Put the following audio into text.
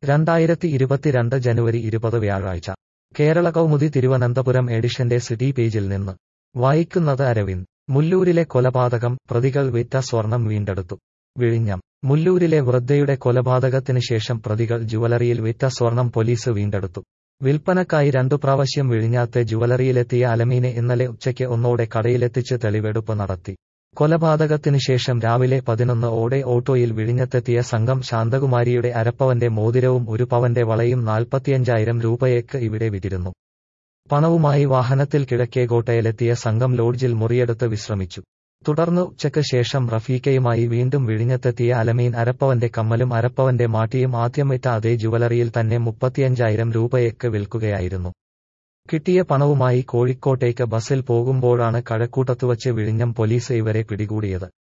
രണ്ടായിരത്തി ഇരുപത്തിരണ്ട് ജനുവരി ഇരുപത് വ്യാഴാഴ്ച കേരള കൗമുദി തിരുവനന്തപുരം എഡിഷന്റെ സിറ്റി പേജിൽ നിന്ന് വായിക്കുന്നത് അരവിന്ദ് മുല്ലൂരിലെ കൊലപാതകം പ്രതികൾ വിറ്റ സ്വർണം വീണ്ടെടുത്തു വിഴിഞ്ഞം മുല്ലൂരിലെ വൃദ്ധയുടെ കൊലപാതകത്തിന് ശേഷം പ്രതികൾ ജുവലറിയിൽ വിറ്റ സ്വർണം പോലീസ് വീണ്ടെടുത്തു വിൽപ്പനക്കായി രണ്ടു പ്രാവശ്യം വിഴിഞ്ഞാത്തെ ജുവലറിയിലെത്തിയ അലമീനെ ഇന്നലെ ഉച്ചയ്ക്ക് ഒന്നോടെ കടയിലെത്തിച്ച് തെളിവെടുപ്പ് നടത്തി കൊലപാതകത്തിന് ശേഷം രാവിലെ പതിനൊന്ന് ഓടെ ഓട്ടോയിൽ വിഴിഞ്ഞത്തെത്തിയ സംഘം ശാന്തകുമാരിയുടെ അരപ്പവന്റെ മോതിരവും ഒരു പവന്റെ വളയും നാൽപ്പത്തിയഞ്ചായിരം രൂപയേക്ക് ഇവിടെ വിറ്റിരുന്നു പണവുമായി വാഹനത്തിൽ കിഴക്കേകോട്ടയിലെത്തിയ സംഘം ലോഡ്ജിൽ മുറിയെടുത്ത് വിശ്രമിച്ചു തുടർന്ന് ഉച്ചയ്ക്ക് ശേഷം റഫീഖയുമായി വീണ്ടും വിഴിഞ്ഞത്തെത്തിയ അലമീൻ അരപ്പവന്റെ കമ്മലും അരപ്പവന്റെ മാട്ടിയും ആദ്യം വിറ്റ അതേ ജുവലറിയിൽ തന്നെ മുപ്പത്തിയഞ്ചായിരം രൂപയേക്ക് വിൽക്കുകയായിരുന്നു കിട്ടിയ പണവുമായി കോഴിക്കോട്ടേക്ക് ബസ്സിൽ പോകുമ്പോഴാണ് കഴക്കൂട്ടത്തുവച്ച് വിഴിഞ്ഞം പോലീസ് ഇവരെ പിടികൂടിയത്